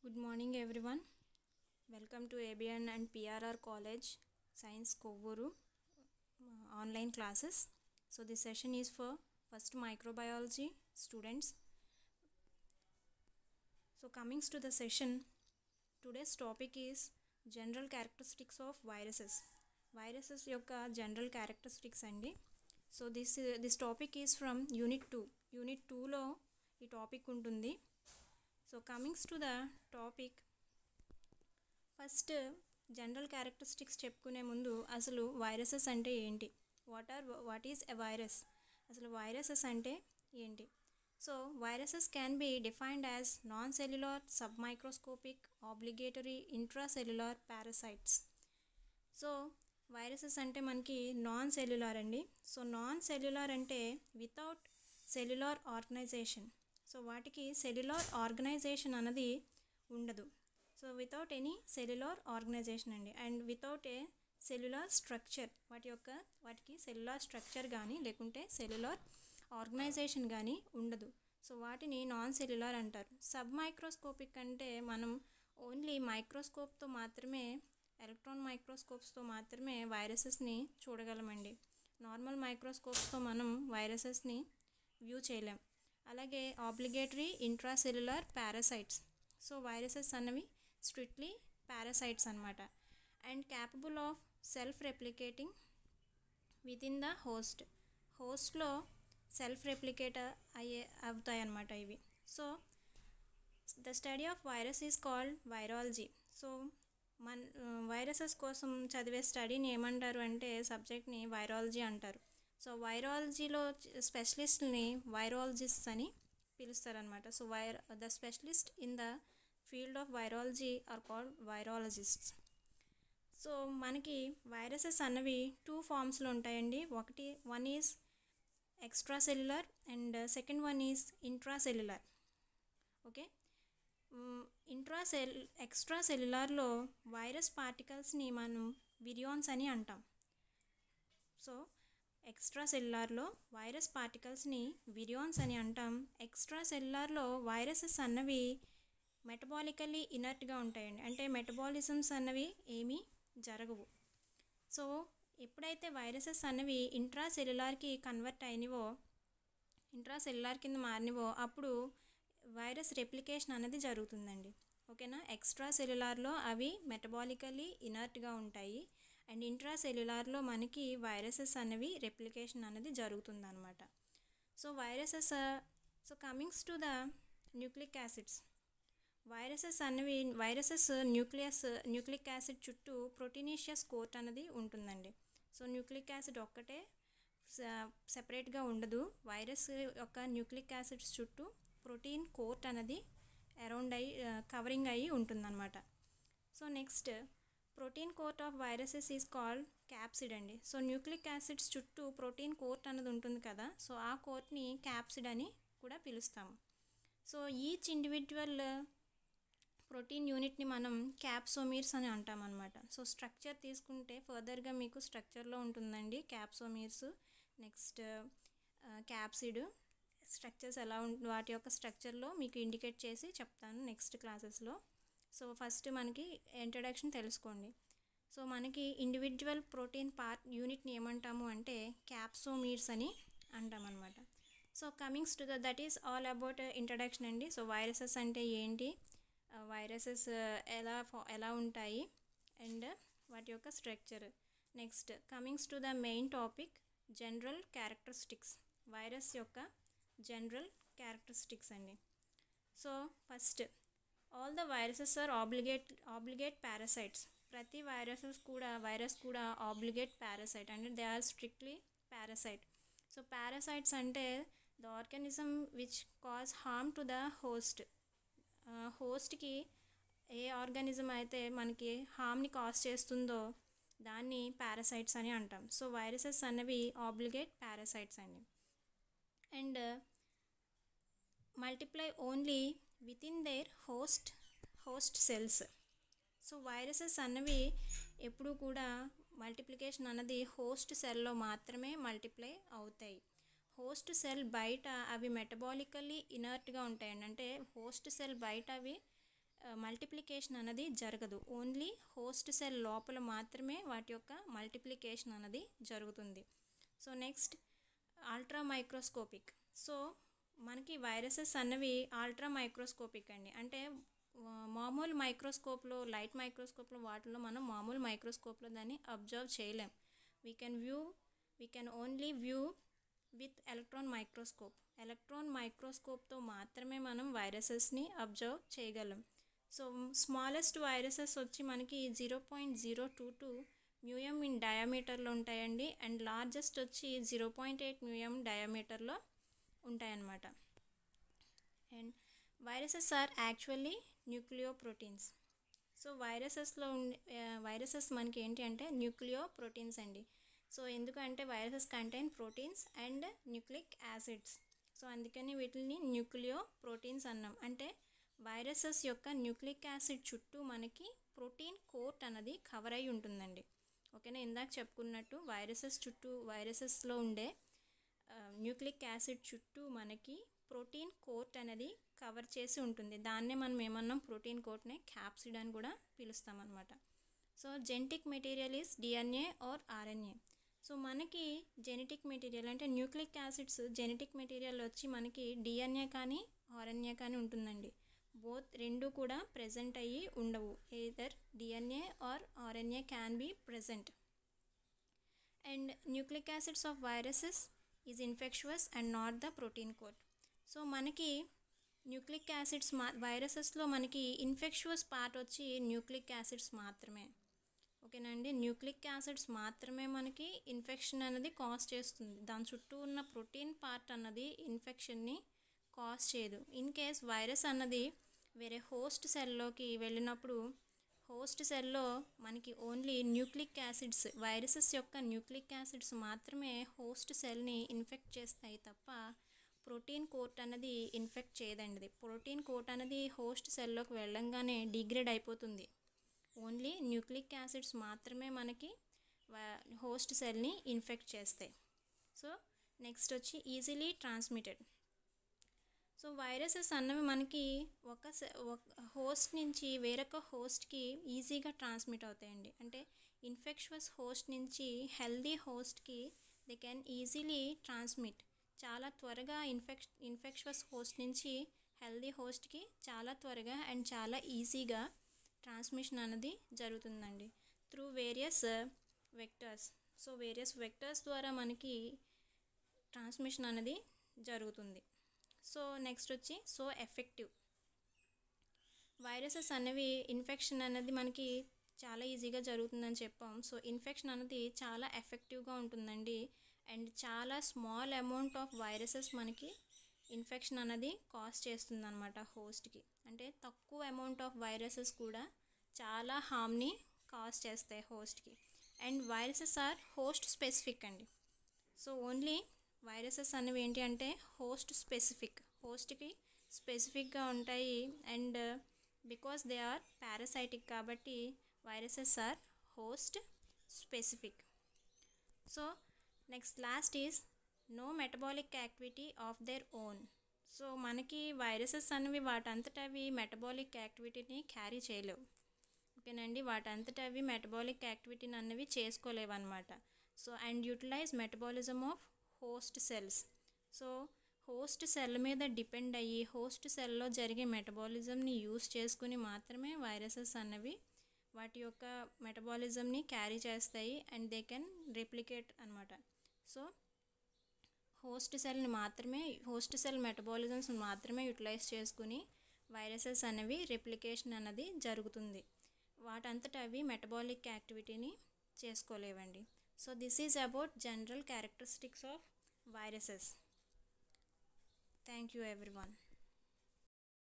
Good morning, everyone. Welcome to ABN and PRR College Science Kovuru uh, online classes. So, this session is for first microbiology students. So, coming to the session, today's topic is general characteristics of viruses. Viruses యొక్క general characteristics అండి so this this topic is from unit two unit టూలో ఈ topic ఉంటుంది so comings to the topic first general characteristics చెప్పుకునే ముందు అసలు viruses అంటే ఏంటి what are what is a virus అసలు వైరసెస్ అంటే ఏంటి so viruses can be defined as non cellular sub microscopic obligatory intracellular parasites so viruses అంటే మనకి నాన్ సెల్యులార్ అండి సో నాన్ సెల్యులార్ అంటే వితౌట్ సెల్యులార్ ఆర్గనైజేషన్ సో వాటికి cellular organization అన్నది ఉండదు so without any cellular organization అండి and without a cellular structure వాటి యొక్క వాటికి సెల్యులార్ స్ట్రక్చర్ కానీ లేకుంటే సెల్యులార్ ఆర్గనైజేషన్ కానీ ఉండదు సో వాటిని నాన్ సెల్యులార్ అంటారు సబ్ మైక్రోస్కోపిక్ అంటే మనం ఓన్లీ మైక్రోస్కోప్తో మాత్రమే ఎలక్ట్రాన్ మైక్రోస్కోప్స్తో మాత్రమే వైరసెస్ని చూడగలమండి నార్మల్ మైక్రోస్కోప్స్తో మనం వైరసెస్ని వ్యూ చేయలేం అలాగే obligatory intracellular parasites so viruses అన్నవి స్ట్రిక్ట్లీ పారాసైట్స్ అనమాట and capable of self replicating within the host హోస్ట్లో సెల్ఫ్ రెప్లికేట్ అయ్యే అవుతాయి అన్నమాట ఇవి so the study of virus is called virology so మన వైరసెస్ కోసం చదివే స్టడీని ఏమంటారు అంటే సబ్జెక్ట్ని వైరాలజీ అంటారు సో వైరాలజీలో స్పెషలిస్ట్ని వైరాలజిస్ట్ అని పిలుస్తారనమాట so wire the specialist in the field of virology are called virologists so మనకి వైరసెస్ అన్నవి టూ ఫామ్స్లో ఉంటాయండి ఒకటి one is extra cellular and second one is intra cellular okay intra cell extra సెల్యులార్లో virus పార్టికల్స్ని మనం విరియాన్స్ అని అంటాం సో ఎక్స్ట్రా సెల్యులార్లో వైరస్ పార్టికల్స్ని విరియాన్స్ అని అంటాం ఎక్స్ట్రా సెల్యులార్లో వైరసెస్ అన్నవి మెటబాలికల్లీ ఇనర్ట్గా ఉంటాయండి అంటే మెటబాలిజమ్స్ అన్నవి ఏమీ జరగవు సో ఎప్పుడైతే వైరసెస్ అన్నవి ఇంట్రా సెల్యులార్కి కన్వర్ట్ అయినవో ఇంట్రా సెల్యులార్ కింద మారినవో అప్పుడు వైరస్ రెప్లికేషన్ అనేది జరుగుతుందండి ఓకేనా ఎక్స్ట్రా సెల్యులార్లో అవి మెటబాలికలీ ఇనర్ట్గా ఉంటాయి అండ్ ఇంట్రా సెల్యులార్లో మనకి వైరసెస్ అనేవి రెప్లికేషన్ అనేది జరుగుతుందన్నమాట so viruses so comings to the nucleic acids viruses అనేవి వైరసెస్ న్యూక్లియస్ న్యూక్లిక్ యాసిడ్ చుట్టూ ప్రోటీనీషియస్ కోట్ అనేది ఉంటుందండి సో న్యూక్లిక్ యాసిడ్ ఒక్కటే సెపరేట్గా ఉండదు వైరస్ యొక్క న్యూక్లిక్ యాసిడ్స్ చుట్టూ ప్రోటీన్ కోట్ అనేది అరౌండ్ అయ్యి కవరింగ్ అయ్యి ఉంటుందన్నమాట so next protein coat of viruses is called capsid అండి సో న్యూక్లిక్ యాసిడ్స్ చుట్టూ ప్రోటీన్ కోట్ అనేది ఉంటుంది కదా సో ఆ కోట్ని క్యాప్సిడ్ అని కూడా పిలుస్తాము సో ఈచ్ ఇండివిజువల్ ప్రోటీన్ యూనిట్ని మనం క్యాప్సోమీర్స్ అని అంటాం అనమాట సో స్ట్రక్చర్ తీసుకుంటే ఫర్దర్గా మీకు స్ట్రక్చర్లో ఉంటుందండి క్యాప్సోమీర్స్ నెక్స్ట్ క్యాప్సిడ్ స్ట్రక్చర్స్ ఎలా ఉం వాటి యొక్క స్ట్రక్చర్లో మీకు ఇండికేట్ చేసి చెప్తాను నెక్స్ట్ క్లాసెస్లో సో ఫస్ట్ మనకి ఇంట్రడక్షన్ తెలుసుకోండి సో మనకి ఇండివిజువల్ ప్రోటీన్ పార్ట్ యూనిట్ని ఏమంటాము అంటే క్యాప్సోమీర్స్ అని అంటామన్నమాట so comings to the that is all about introduction అండి సో వైరసెస్ అంటే ఏంటి వైరసెస్ ఎలా ఎలా ఉంటాయి అండ్ వాటి యొక్క structure next comings to the main topic general characteristics virus యొక్క జనరల్ క్యారెక్టరిస్టిక్స్ అండి so first all the viruses are obligate obligate parasites ప్రతి వైరసెస్ కూడా వైరస్ కూడా ఆబ్లిగేట్ పారాసైట్ అంటే they are strictly parasite so parasites అంటే the organism which cause harm to the host హోస్ట్కి a organism అయితే మనకి హార్మ్ని కాజ్ చేస్తుందో దాన్ని పారాసైట్స్ అని అంటాం సో వైరసెస్ అన్నవి ఆబ్లిగేట్ పారాసైట్స్ అండి and multiply only within their host host cells so viruses అన్నవి ఎప్పుడు కూడా మల్టిప్లికేషన్ అన్నది హోస్ట్ సెల్లో మాత్రమే మల్టిప్లై అవుతాయి హోస్ట్ సెల్ బయట అవి మెటబాలికల్లీ ఇనర్ట్గా ఉంటాయండి అంటే హోస్ట్ సెల్ బయట అవి మల్టిప్లికేషన్ అనేది జరగదు ఓన్లీ హోస్ట్ సెల్ లోపల మాత్రమే వాటి యొక్క మల్టిప్లికేషన్ అనేది జరుగుతుంది so next ultra microscopic so మనకి వైరసెస్ అన్నవి అల్ట్రా మైక్రోస్కోపిక్ అండి అంటే మామూలు మైక్రోస్కోప్లో లైట్ మైక్రోస్కోప్లో వాటిలో మనం మామూలు మైక్రోస్కోప్లో దాన్ని అబ్జర్వ్ చేయలేం we can view we can only view with electron microscope electron మైక్రోస్కోప్తో మాత్రమే మనం వైరసెస్ని అబ్జర్వ్ చేయగలం సో స్మాలెస్ట్ వైరసెస్ వచ్చి మనకి zero point zero two two mu m in డయామీటర్లో ఉంటాయండి అండ్ లార్జెస్ట్ వచ్చి జీరో పాయింట్ ఎయిట్ మ్యూఎం డయామీటర్లో ఉంటాయన్నమాట and viruses are actually nucleo proteins so వైరసెస్లో ఉండే వైరసెస్ మనకి ఏంటి అంటే న్యూక్లియో ప్రోటీన్స్ అండి సో ఎందుకంటే viruses contain proteins and nucleic acids so అందుకని వీటిని న్యూక్లియో ప్రోటీన్స్ అన్నాం అంటే వైరసెస్ యొక్క న్యూక్లిక్ యాసిడ్ చుట్టూ మనకి ప్రోటీన్ కోట్ అన్నది కవర్ అయి ఉంటుందండి ఓకేనా ఇందాక చెప్పుకున్నట్టు వైరసెస్ చుట్టూ వైరసెస్లో ఉండే న్యూక్లిక్ యాసిడ్ చుట్టూ మనకి ప్రోటీన్ కోట్ అనేది కవర్ చేసి ఉంటుంది దాన్నే మనం ఏమన్నాం ప్రోటీన్ కోట్నే క్యాప్సిడ్ అని కూడా పిలుస్తామన్నమాట so genetic material is DNA or RNA so మనకి జెనెటిక్ మెటీరియల్ అంటే న్యూక్లిక్ యాసిడ్స్ జెనెటిక్ మెటీరియల్ వచ్చి మనకి డిఎన్ఏ కానీ ఆర్ఎన్ఏ కానీ ఉంటుందండి బోత్ రెండు కూడా ప్రజెంట్ అయ్యి ఉండవు either DNA or RNA can be present and nucleic acids of viruses is infectious and not the protein code so మనకి న్యూక్లిక్ యాసిడ్స్ మా వైరసెస్లో మనకి ఇన్ఫెక్షువస్ పార్ట్ వచ్చి న్యూక్లిక్ యాసిడ్స్ మాత్రమే ఓకేనండి న్యూక్లిక్ యాసిడ్స్ మాత్రమే మనకి ఇన్ఫెక్షన్ అనేది కాజ్ చేస్తుంది దాని చుట్టూ ఉన్న ప్రోటీన్ పార్ట్ అన్నది ఇన్ఫెక్షన్ని కాజ్ చేయదు ఇన్ కేస్ వైరస్ అన్నది వేరే హోస్ట్ సెల్లోకి వెళ్ళినప్పుడు హోస్ట్ సెల్లో మనకి ఓన్లీ న్యూక్లిక్ యాసిడ్స్ వైరసెస్ యొక్క న్యూక్లిక్ యాసిడ్స్ మాత్రమే హోస్ట్ సెల్ని ఇన్ఫెక్ట్ చేస్తాయి తప్ప ప్రోటీన్ కోట్ అనేది ఇన్ఫెక్ట్ చేయదండి ప్రోటీన్ కోట్ అనేది హోస్ట్ సెల్లోకి వెళ్ళంగానే డిగ్రేడ్ అయిపోతుంది ఓన్లీ న్యూక్లిక్ యాసిడ్స్ మాత్రమే మనకి హోస్ట్ సెల్ని ఇన్ఫెక్ట్ చేస్తాయి సో నెక్స్ట్ వచ్చి ఈజీలీ ట్రాన్స్మిటెడ్ సో వైరసెస్ అన్నవి మనకి ఒక హోస్ట్ నుంచి వేరొక హోస్ట్కి ఈజీగా ట్రాన్స్మిట్ అవుతాయండి అంటే ఇన్ఫెక్షువస్ హోస్ట్ నుంచి హెల్దీ హోస్ట్కి దే కెన్ ఈజీలీ ట్రాన్స్మిట్ చాలా త్వరగా ఇన్ఫెక్ష ఇన్ఫెక్షువస్ హోస్ట్ నుంచి హెల్దీ హోస్ట్కి చాలా త్వరగా అండ్ చాలా ఈజీగా ట్రాన్స్మిషన్ అనేది జరుగుతుందండి through various vectors so various vectors ద్వారా మనకి ట్రాన్స్మిషన్ అనేది జరుగుతుంది సో నెక్స్ట్ వచ్చి సో ఎఫెక్టివ్ వైరసెస్ అనేవి ఇన్ఫెక్షన్ అనేది మనకి చాలా ఈజీగా జరుగుతుందని చెప్పాం సో ఇన్ఫెక్షన్ అనేది చాలా ఎఫెక్టివ్గా ఉంటుందండి అండ్ చాలా స్మాల్ అమౌంట్ ఆఫ్ వైరసెస్ మనకి ఇన్ఫెక్షన్ అనేది కాజ్ చేస్తుంది అనమాట హోస్ట్కి అంటే తక్కువ అమౌంట్ ఆఫ్ వైరసెస్ కూడా చాలా హామ్ని కాజ్ చేస్తాయి హోస్ట్కి and viruses are host specific అండి సో ఓన్లీ వైరసెస్ అనేవి ఏంటి అంటే హోస్ట్ స్పెసిఫిక్ హోస్ట్కి స్పెసిఫిక్గా ఉంటాయి and because they are parasitic కాబట్టి viruses are host specific so next last is no metabolic activity of their own so మనకి వైరసెస్ అనేవి వాటంతటా అవి మెటబాలిక్ యాక్టివిటీని క్యారీ చేయలేవు ఓకేనండి వాటంతటా అవి మెటబాలిక్ యాక్టివిటీని అన్నవి చేసుకోలేవు అనమాట so and utilize metabolism of host cells so host cell మీద డిపెండ్ అయ్యి హోస్ట్ సెల్లో జరిగే మెటబాలిజంని యూస్ చేసుకుని మాత్రమే వైరసెస్ అన్నవి వాటి యొక్క మెటబాలిజంని క్యారీ చేస్తాయి అండ్ దే కెన్ రిప్లికేట్ అనమాట సో హోస్ట్ సెల్ని మాత్రమే హోస్ట్ సెల్ మెటబాలిజమ్స్ మాత్రమే యూటిలైజ్ చేసుకుని వైరసెస్ అనేవి రెప్లికేషన్ అన్నది జరుగుతుంది వాటంతటా అవి మెటబాలిక్ యాక్టివిటీని చేసుకోలేవండి so this is about general characteristics of viruses. Thank you everyone.